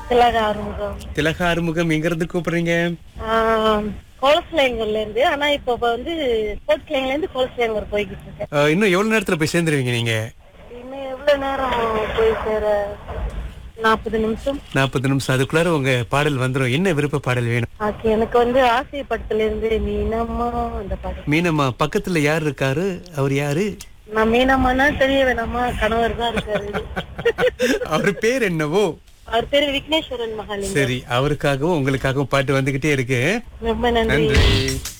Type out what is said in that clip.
திலக ஆறுமுகம் திலக ஆறுமுகம் எங்க இருந்து கூப்பிடுறீங்க கோலஸ்லேங்கர்ல இருந்து ஆனா இப்போ வந்து கோட்ஸ்லேங்ல இருந்து கோலஸ்லேங்கர் போய்கிட்டு இருக்கேன் அஹ், இன்னும் எவ்வளவு நேரத்துல போய் சேர்ந்துருவீங்க நீங்க இன்னும் எவ்வளவு நேரம் போய் சேர நாற்பது நிமிஷம் நாற்பது நிமிஷம் அதுக்குள்ளார உங்க பாடல் வந்துரும் என்ன விருப்ப பாடல் வேணும் ஓகே எனக்கு வந்து ஆசை படத்துல இருந்து மீனம்மா அந்த பாடல் மீனம்மா பக்கத்துல யார் இருக்காரு அவர் யாரு நான் மீனம்மானா தெரிய வேணாமா கணவர் தான் இருக்காரு அவர் பேர் என்னவோ அவர் பேரு விக்னேஸ்வரன் மகாலிங்கம் சரி அவருக்காகவும் உங்களுக்காகவும் பாட்டு வந்துகிட்டே இருக்கு ரொம்ப நன்றி நன்றி